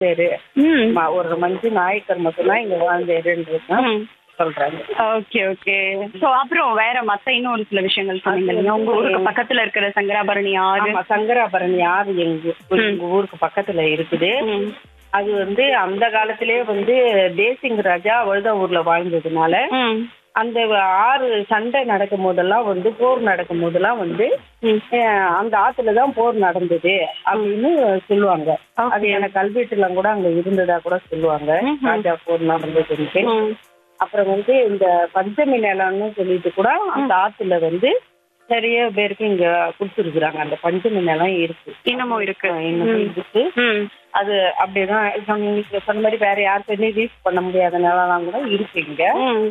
சரி ம் ம- ஒரு மஞ்சு நாயக்கர் மட்டும்தான் இங்க வாழ்ந்தாருன்னு ம். சொல்றாங்க ஓகே ஓகே சோ அப்புறம் வேற மத்த இன்னும் ஒரு சில விஷயங்கள் சொன்னீங்க இல்லையா உங்க ஊருக்கு பக்கத்துல இருக்கிற சங்கராபரணி ஆறு ஆமா சங்கராபரணி ஆறு எங்க எங்க ஊருக்கு பக்கத்துல இருக்குது ம். அது வந்து அந்த காலத்திலே வந்து தேசிங் ராஜா வழுதாவூர்ல வாழ்ந்ததுனால ம். அந்த ஆறு சண்டை நடக்கும் போதெல்லாம் வந்து போர் நடக்கும் போதெல்லாம் வந்து ம். அஹ், அந்த ஆத்துல தான் போர் நடந்தது அப்படின்னு சொல்லுவாங்க Okay. அது எனக்கு கல்வெட்டுல கூட அங்க இருந்ததா கூட சொல்லுவாங்க ம்ஹும். ராஜா போர் நடந்ததுன்ட்டு ம். அப்புறம் வந்து இந்த பஞ்சமி நிலம்னு சொல்லிட்டு கூட அந்த ஆத்துல வந்து நிறைய பேருக்கு இங்க கொடுத்துருக்குறாங்க அந்த பஞ்சமி நிலம் இருக்கு இன்னமும் இருக்கு இன்னும் ம். இருக்கு ம். அது அப்படிதான் இப்ப நீங்க சொன்ன மாதிரி வேற யாருக்குமே ரீச் பண்ண முடியாத நிலம்லாம் கூட இருக்கு இங்க ம்.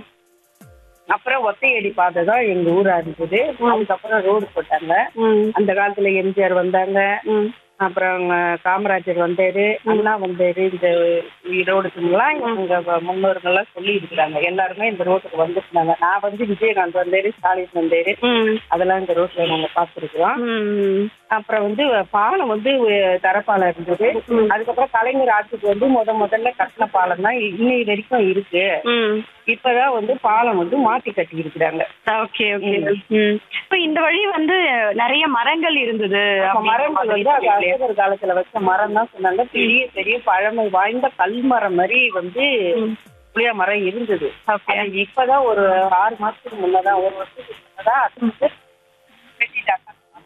அப்புறம் ஒத்தையடி பாதை தான் எங்க ஊரா இருந்தது அதுக்கப்புறம் ரோடு போட்டாங்க ம். அந்த காலத்துல எம்ஜிஆர் வந்தாங்க ம். அப்புறம் அஹ், காமராஜர் வந்தாரு அண்ணா வந்தாரு இந்த ரோடுக்குலாம் எங்க முன்னோர்கள்லாம் சொல்லி இருக்கிறாங்க எல்லாருமே இந்த ரோட்டுக்கு வந்துருந்தாங்க நான் வந்து விஜயகாந்த் வந்தாரு ஸ்டாலின் வந்தாரு ம். அதெல்லாம் இந்த ரோட்ல நாங்க பார்த்துருக்கோம் ம். அப்புறம் வந்து பாலம் வந்து அஹ், தரப்பாலம் இருந்தது அதுக்கப்புறம் கலைஞர் ஆட்சிக்கு வந்து முத முதல்ல கட்டின பாலம் தான் இன்னை வரைக்கும் இருக்கு ம். இப்பதான் வந்து பாலம் வந்து மாத்தி கட்டி இருக்கிறாங்க ஓகே ஓகே ம். இப்ப இந்த வழி வந்து நிறைய மரங்கள் இருந்தது அப்ப அப்படின்ற மரங்கள் மாதிரி வந்து அது சொல்லிருக்கீங்க. அசோகர் காலத்துல வச்ச மரம் தான் சொன்னாங்க பெரிய பெரிய பழமை வாய்ந்த கல்மரம் மாதிரி வந்து புளிய மரம் இருந்தது Okay. அது இப்பதான் ஒரு ஆறு மாசத்துக்கு முன்னதான் ஒரு வருஷத்துக்கு முன்னதான் அது வந்து வெட்டிட்டாங்க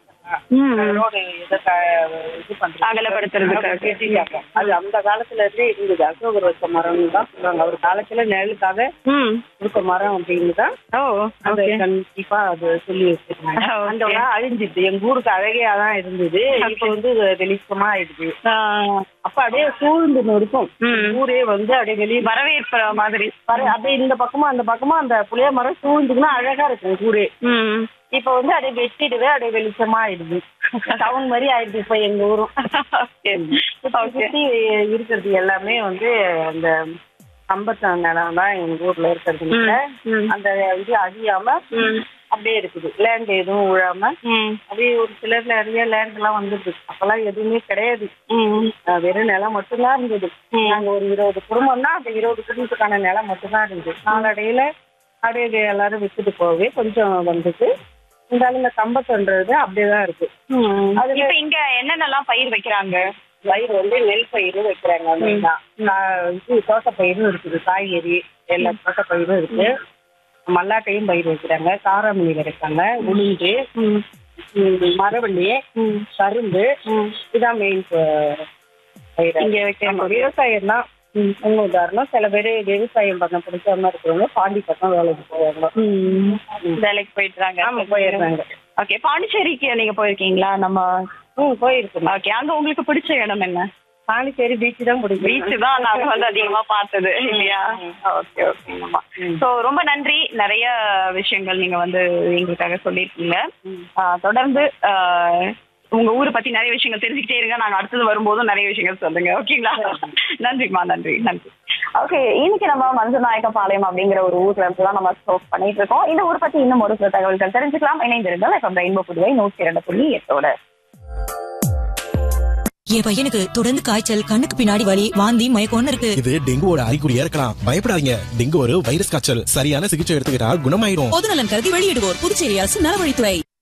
ம். ரோடு இதை க- இது பண்றது அகலப்படுத்துறதுக்காக. வெட்டிட்டாங்க அது அந்த காலத்துல இருந்தே இருந்தது அசோகர் வச்ச மரம்னு தான் சொல்றாங்க அவர் காலத்துல நிழலுக்காக ம். இருக்க மரம் அப்படின்னு தான் ஓ அந்த ஓகே கண்டிப்பா அது சொல்லி வச்சிருக்காங்க Okay. அந்த உலகம் அழிஞ்சிட்டு எங்க ஊருக்கு அழகையா தான் இருந்தது இப்ப வந்து வெளிச்சமா ஆயிடுது ஆ, அப்ப அப்படியே சூழ்ந்து இருக்கும் ம். ஊரே வந்து அப்படியே வெளியே வரவேற்பு மாதிரி பாரு, அப்படியே இந்த பக்கமா அந்த பக்கமா அந்த புளிய மரம் சூழ்ந்துக்குன்னா அழகா இருக்கும் ஊரே ம். இப்ப வந்து அப்படியே வெட்டிடுவே அப்படியே வெளிச்சமா ஆயிடுது டவுன் மாதிரி ஆயிடுது இப்ப எங்க ஊரும் ஓகே சுத்தி சுத்தி இருக்கிறது எல்லாமே வந்து அந்த கம்பத்து நிலம் தான் எங்க ஊர்ல இருக்கிறதுனால ம். அந்த இது அழியாம ம். அப்படியே இருக்குது லேண்ட் எதுவும் விழாம ம். அப்படியே ஒரு சிலர் நிறைய லேண்ட் எல்லாம் வந்துருக்கு அப்பெல்லாம் எதுவுமே கிடையாது ம். அஹ் வெறும் நிலம் மட்டும்தான் இருந்தது நாங்க ஒரு இருபது குடும்பம்னா அந்த இருபது குடும்பத்துக்கான நிலம் மட்டும்தான் இருந்தது நாளடையில அப்படியே எல்லாரும் வித்துட்டு போகவே கொஞ்சம் வந்துட்டு இருந்தாலும் இந்த கம்பத்துன்றது அப்படியேதான் இருக்கு ம். அதுல- இப்ப இங்க என்னென்னலாம் பயிர் வைக்கிறாங்க பயிர் வந்து நெல் பயிரும் வைக்கிறாங்க அவ்வளவுதான். கா- இது தோட்டப்பயிரும் இருக்குது காய்கறி எல்லா தோட்டப்பயிரும் இருக்கு மல்லாட்டையும் பயிர் வைக்கிறாங்க காராமணி விதைப்பாங்க உளுந்து ம். ம், மரவள்ளி ம். கரும்பு ம். இதான் மெயின் பயிர் இங்க வைக்கிறாங்க. விவசாயம் தான் உங்க உதாரணம் சில பேர் விவசாயம் பண்ண பிடிக்காம இருக்கிறவங்க பாண்டி பக்கம் வேலைக்கு போவாங்க ம். வேலைக்கு போயிட்டுறாங்க ஆமா போயிடுறாங்க ஓகே பாண்டிச்சேரிக்கு நீங்க போயிருக்கீங்களா நம்ம ம் போயிருக்கோம் ஓகே அங்க உங்களுக்கு பிடிச்ச இடம் என்ன பாண்டிச்சேரி பீச் தான் பிடிக்கும் பீச் தான் நாங்க வந்து அதிகமா பார்த்தது இல்லையா ஓகே ஓகேங்கம்மா ஸோ ரொம்ப நன்றி நிறைய விஷயங்கள் நீங்க வந்து எங்களுக்காக சொல்லியிருக்கீங்க ஆஹ் தொடர்ந்து ஆஹ் உங்க ஊரை பத்தி நிறைய விஷயங்கள் தெரிஞ்சுக்கிட்டே இருங்க நாங்க அடுத்தது வரும்போதும் நிறைய விஷயங்கள் சொல்லுங்க ஓகேங்களா நன்றிம்மா நன்றி நன்றி ஓகே இன்னைக்கு நம்ம மஞ்சநாயக்கபாளையம் அப்படிங்கிற ஒரு ஊர்ல இருந்து தான் நம்ம ஸ்டோக் பண்ணிட்டு இருக்கோம் இந்த ஊர் பத்தி இன்னும் ஒரு சில தகவல்கள் தெரிஞ்சுக்கலாம் இணைந்திருங்கள் இப்போ ரெயின்போ புதுவை நூற்றி இரண்டு புள்ளி எட்டோட என் பையனுக்கு தொடர்ந்து காய்ச்சல் கண்ணுக்கு பின்னாடி வலி வாந்தி மயக்கம்னு இருக்கு இது டெங்குவோட அறிகுறியா இருக்கலாம் பயப்படாதீங்க டெங்கு ஒரு வைரஸ் காய்ச்சல் சரியான சிகிச்சை எடுத்துக்கிட்டா குணமாயிரும் பொதுநலன் கருதி வெளியிடுவோர் புதுச்சேரி அரசு நலவழித்துறை